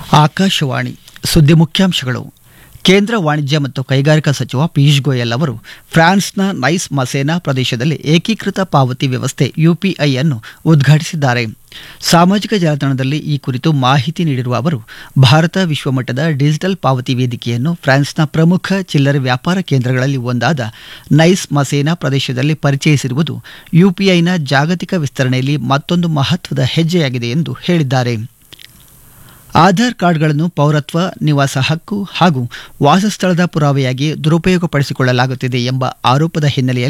ಆಕಾಶವಾಣಿ ಸುದ್ದಿ ಮುಖ್ಯಾಂಶಗಳು ಕೇಂದ್ರ ವಾಣಿಜ್ಯ ಮತ್ತು ಕೈಗಾರಿಕಾ ಸಚಿವ ಪಿಯೂಷ್ ಗೋಯಲ್ ಅವರು ಫ್ರಾನ್ಸ್ನ ನೈಸ್ ಮಸೇನಾ ಪ್ರದೇಶದಲ್ಲಿ ಏಕೀಕೃತ ಪಾವತಿ ವ್ಯವಸ್ಥೆ ಯುಪಿಐ ಅನ್ನು ಉದ್ಘಾಟಿಸಿದ್ದಾರೆ ಸಾಮಾಜಿಕ ಜಾಲತಾಣದಲ್ಲಿ ಈ ಕುರಿತು ಮಾಹಿತಿ ನೀಡಿರುವ ಅವರು ಭಾರತ ವಿಶ್ವಮಟ್ಟದ ಡಿಜಿಟಲ್ ಪಾವತಿ ವೇದಿಕೆಯನ್ನು ಫ್ರಾನ್ಸ್ನ ಪ್ರಮುಖ ಚಿಲ್ಲರೆ ವ್ಯಾಪಾರ ಕೇಂದ್ರಗಳಲ್ಲಿ ಒಂದಾದ ನೈಸ್ ಮಸೇನಾ ಪ್ರದೇಶದಲ್ಲಿ ಪರಿಚಯಿಸಿರುವುದು ಯುಪಿಐನ ಜಾಗತಿಕ ವಿಸ್ತರಣೆಯಲ್ಲಿ ಮತ್ತೊಂದು ಮಹತ್ವದ ಹೆಜ್ಜೆಯಾಗಿದೆ ಎಂದು ಹೇಳಿದ್ದಾರೆ ಆಧಾರ್ ಕಾರ್ಡ್ಗಳನ್ನು ಪೌರತ್ವ ನಿವಾಸ ಹಕ್ಕು ಹಾಗೂ ವಾಸಸ್ಥಳದ ಪುರಾವೆಯಾಗಿ ದುರುಪಯೋಗಪಡಿಸಿಕೊಳ್ಳಲಾಗುತ್ತಿದೆ ಎಂಬ ಆರೋಪದ ಹಿನ್ನೆಲೆಯಲ್ಲಿ